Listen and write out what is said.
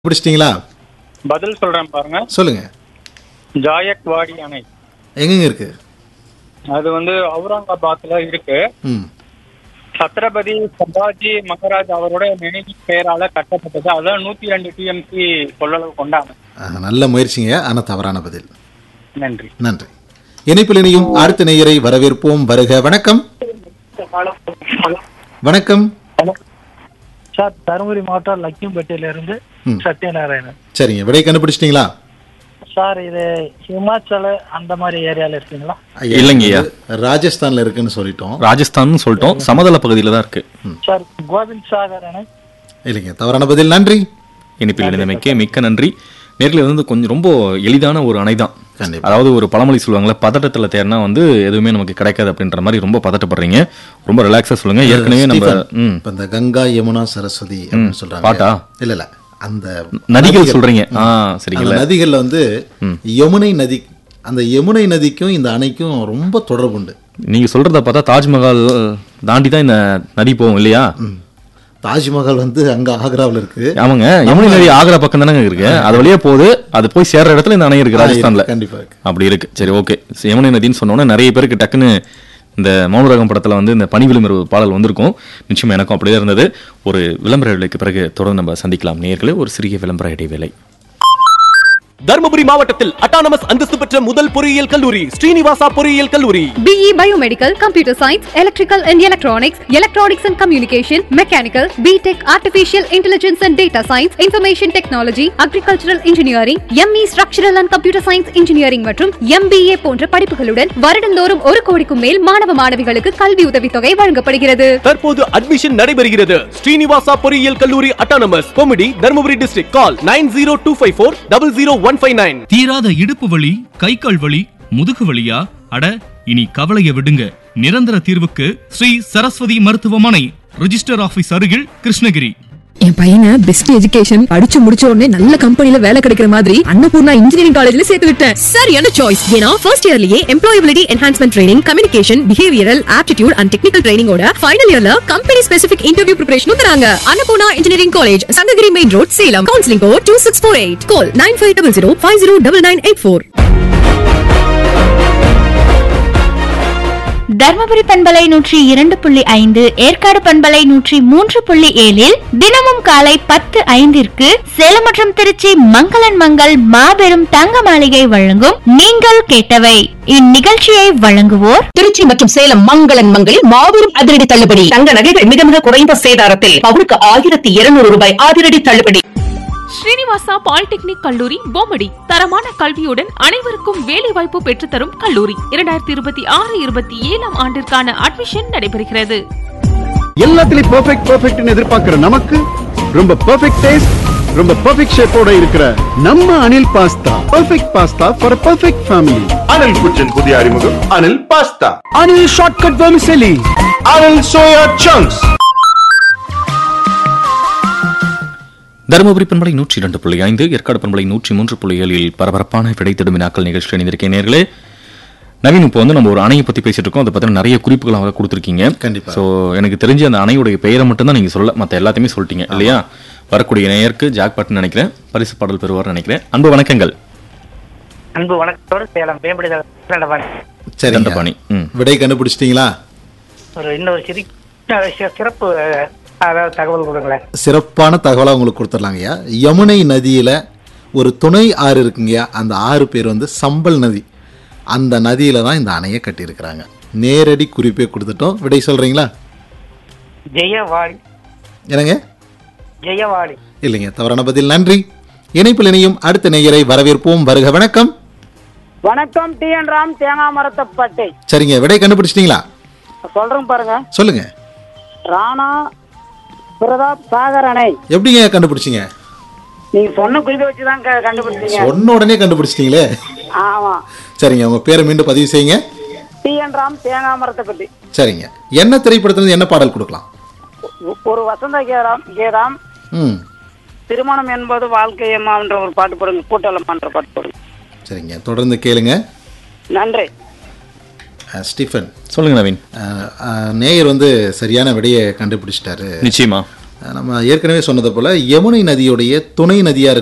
பிடிச்சிட்டிங்களா பதில் சொல்றேன் பாருங்க சொல்லுங்க ஜாயக்வாடி அணை எங்கெங்க இருக்கு அது வந்து அவுரங்காபாத்ல இருக்கு ம் சத்ரபதி சபாஜி மகாராஜ் அவரோட நினைவு பெயரால கட்டப்பட்டது அதான் நூத்தி ரெண்டு டிஎம்சி கொள்ளளவு கொண்ட அணை ஆ, நல்ல முயற்சிங்க ஆனால் தவறான பதில் நன்றி நன்றி இணைப்பில் இணையும் அடுத்த நேயரை வரவேற்போம் வருக வணக்கம் வணக்கம் சார் தருமபுரி மாவட்டம் லக்கிம்பேட்டையில இருந்து ம். சத்யநாராயணன் சரிங்க விடை கண்டுபிடிச்சிட்டிங்களா சார் இது ஹிமாச்சல அந்த மாதிரி ஏரியால இருக்குங்களா ஐயா, இல்லைங்கய்யா. இது ராஜஸ்தான்ல இருக்குன்னு சொல்லிட்டோம் ராஜஸ்தான் சொல்லிட்டோம் சமதள பகுதியில தான் இருக்கு சார் கோவிந்த் சாகர் அணை இல்லைங்க தவறான பதில் நன்றி இனிப்பில் இணைந்தமைக்கு மிக்க நன்றி நேரில் வந்து கொஞ்சம் ரொம்ப எளிதான ஒரு அணை தான் கண்டிப்பா. அதாவது ஒரு பழமொழி சொல்லுவாங்கல்ல பதட்டத்துல தேர்னா வந்து எதுவுமே நமக்கு கிடைக்காது அப்படின்ற மாதிரி ரொம்ப பதட்டப்படுறீங்க ரொம்ப ரிலாக்ஸா சொல்லுங்க ஏற்கனவே நம்ம ஸ்டீஃபன், ம் இப்ப இந்த கங்கா யமுனா சரஸ்வதி அப்படின்னு சொல்றாங்க பாட்டா? இல்ல இல்ல அந்த நதிகள் சொல்றீங்க ஆ அந்த சரிங்களா நதிகள்ல வந்து யமுனை நதி அந்த யமுனை நதிக்கும் இந்த அணைக்கும் ரொம்ப தொடர்பு உண்டு நீங்க சொல்றத பார்த்தா தாஜ்மஹால் தாண்டி தான் இந்த நதி போகும் இல்லையா தாஜ்மஹால் வந்து அங்க ஆக்ராவில் இருக்கு ஆமாங்க யமுனை நதி ஆக்ரா பக்கம் தானங்க இருக்கு அது வழியா போகுது அது போய் சேர்ற இடத்துல இந்த அணை இருக்கு ராஜஸ்தான்ல கண்டிப்பா இருக்கு அப்படி இருக்கு சரி ஓகே யமுனை நதின்னு சொன்னோன்னே நிறைய பேருக்கு டக்குன்னு இந்த மௌனராகம் படத்துல வந்து இந்த பனி விழுமிற பாடல் வந்திருக்கும் நிச்சயமா எனக்கும் அப்படியே இருந்தது ஒரு விளம்பர இடைவேளைக்கு பிறகு தொடர்ந்து நம்ம சந்திக்கலாம் நேர்களே ஒரு சிறிய விளம்பர இடைவேளை தருமபுரி மாவட்டத்தில் அட்டானமஸ் அந்தஸ்து பெற்ற முதல் பொறியியல் கல்லூரி ஸ்ரீனிவாசா பொறியியல் கல்லூரி BE Biomedical, Computer Science, Electrical and Electronics, Electronics and Communication, Mechanical, BTech, Artificial Intelligence and Data Science, Information Technology, Agricultural Engineering, ME Structural and Computer Science Engineering மற்றும் MBA போன்ற படிப்புகளுடன் வருடந்தோறும் ஒரு கோடிக்கும் மேல் மாணவ மாணவிகளுக்கு கல்வி உதவித்தொகை வழங்கப்படுகிறது தற்போது அட்மிஷன் நடைபெறுகிறது ஸ்ரீனிவாசா பொறியியல் கல்லூரி அட்டானமஸ் கொமிடி Dharmapuri district call nine zero two five four double zero one five nine தீராத இடுப்பு வலி கை கால் வலி முதுகு வலியா அட இனி கவலைய விடுங்க நிரந்தர தீர்வுக்கு ஸ்ரீ சரஸ்வதி மருத்துவமனை ரிஜிஸ்டர் ஆபீஸ் அருகில் கிருஷ்ணகிரி என் பையனை பெஸ்ட் எஜுகேஷன் படிச்சு முடிச்ச உடனே நல்ல கம்பெனில வேலை கிடைக்கிற மாதிரி அன்னபூர்ணா இன்ஜினியரிங் காலேஜ்ல சேர்த்து விட்டேன் சரியான சாய்ஸ் ஏன்னா ஃபர்ஸ்ட் இயர்லயே employability enhancement training communication behavioural aptitude and technical ட்ரைனிங்கோட ஃபைனல் இயர்ல கம்பெனி ஸ்பெசிபிக் இன்டர்வியூ ப்ரிப்பரேஷனும் தராங்க Annapurna engineering college Sankagiri main road Salem counselling code two six four eight call nine five double zero five zero double nine eight four Dharmapuri பண்பலை நூற்றி இரண்டு புள்ளி ஐந்து ஏற்காடு பண்பலை நூற்றி மூன்று புள்ளி ஏழில் தினமும் காலை பத்து ஐந்திற்கு சேலம் மற்றும் திருச்சி மங்களன் மங்கள் மாபெரும் தங்க மாளிகை வழங்கும் நீங்கள் கேட்டவை இந்நிகழ்ச்சியை வழங்குவோர் திருச்சி மற்றும் சேலம் மங்களன் மங்களில் மாபெரும் அதிரடி தள்ளுபடி தங்க நகைகள் மிக மிக குறைந்த சேதாரத்தில் பவுனுக்கு ஆயிரத்தி இருநூறு ரூபாய் அதிரடி தள்ளுபடி ஸ்ரீனிவாசா பாலிடெக்னிக் கல்லூரி பொம்மடி தரமான கல்வியுடன் அனைவருக்கும் வேலைவாய்ப்பு பெற்றுத்தரும் கல்லூரி இரண்டாயிரத்தி இருபத்தி ஆறு இருபத்தி ஏழாம் ஆண்டிற்கான அட்மிஷன் நடைபெறுகிறது எல்லாத்துலயும் பெர்ஃபெக்ட் பெர்ஃபெக்ட்னு எதிர்பார்க்கிற நமக்கு ரொம்ப பெர்ஃபெக்ட் டேஸ்ட் ரொம்ப பெர்ஃபெக்ட் ஷேப்போட இருக்கிற நம்ம Anil pasta perfect pasta for perfect family Anil kitchen புதிய அறிமுகம் Anil pasta Anil shortcut vermicelli Anil soya chunks Dharmapuri பண்பலை நூற்றி இரண்டு புள்ளி ஐந்து ஏற்காடு பண்பலை நூற்றி மூன்று புள்ளி ஏழில் பரபரப்பான விடை தேடும் வினாக்கள் நிகழ்ச்சி இணைந்திருக்கேன் நேர்களே நவீன் இப்போ வந்து நம்ம ஒரு அணையை பத்தி பேசிட்டு இருக்கோம் அதை பத்தின நிறைய குறிப்புகள் அவங்க கொடுத்துருக்கீங்க கண்டிப்பா. ஸோ எனக்கு தெரிஞ்ச அந்த அணையுடைய பெயரை மட்டும் தான் நீங்க சொல்ல மற்ற எல்லாத்தையுமே சொல்லிட்டீங்க இல்லையா வரக்கூடிய நேயருக்கு ஜாக் பாட்னு நினைக்கிறேன் பரிசு பாடல் பெறுவார் நினைக்கிறேன் அன்பு வணக்கங்கள் அன்பு வணக்கத்தோடு சேலம் மேம்படி சரிங்க தண்டபாணி ம் விடை கண்டுபிடிச்சிட்டீங்களா ஒரு இன்னொரு சிறி சி- சிறப்பு அஹ், அதாவது தகவல் கொடுங்களேன் சிறப்பான தகவலா உங்களுக்கு கொடுத்துடலாங்கய்யா யமுனை நதியில ஒரு துணை ஆறு இருக்குங்கய்யா அந்த ஆறு பேர் வந்து சம்பல் நதி அந்த நதியில தான் இந்த அணையை கட்டியிருக்கிறாங்க நேரடி குறிப்பே கொடுத்துட்டோம் விடை சொல்றீங்களா ஜெயவாடி என்னங்க ஜெயவாடி இல்லைங்க தவறான பதில் நன்றி இணைப்பில் இணையும் அடுத்த நேயரை வரவேற்போம் வருக வணக்கம் வணக்கம் டி என் ராம் தேங்காய் மரத்தப்பட்டை சரிங்க விடை கண்டுபிடிச்சிட்டீங்களா சொல்றேன் பாருங்க சொல்லுங்க ராணா பிரதாப் சாகர் அணை எப்படிங்க கண்டுபிடிச்சீங்க நீங்க சொன்ன குறிப்பை வச்சுதான் க- கண்டுபிடிச்சீங்க சொன்ன உடனே கண்டுபிடிச்சிட்டீங்களே ஆமா சரிங்க உங்க பேரை மீண்டும் பதிவு செய்யுங்க டி என் ராம் தேங்காய் மரத்தப்பட்டி சரிங்க என்ன திரைப்படத்துல என்ன பாடல் கொடுக்கலாம் ஒ- ஒரு வசந்த கேராம் கேராம் ம் திருமணம் என்பது வாழ்க்கை என்ற ஒரு பாட்டு போடுங்க கூட்டலமான்ற பாட்டு போடுங்க சரிங்க தொடர்ந்து கேளுங்க நன்றி அஹ், ஸ்டீஃபன் சொல்லுங்க நவீன் அஹ், அஹ், நேயர் வந்து சரியான விடையை கண்டுபிடிச்சிட்டாரு நிச்சயமா நம்ம ஏற்கனவே சொன்னது போல் யமுனை நதியுடைய துணை நதியாக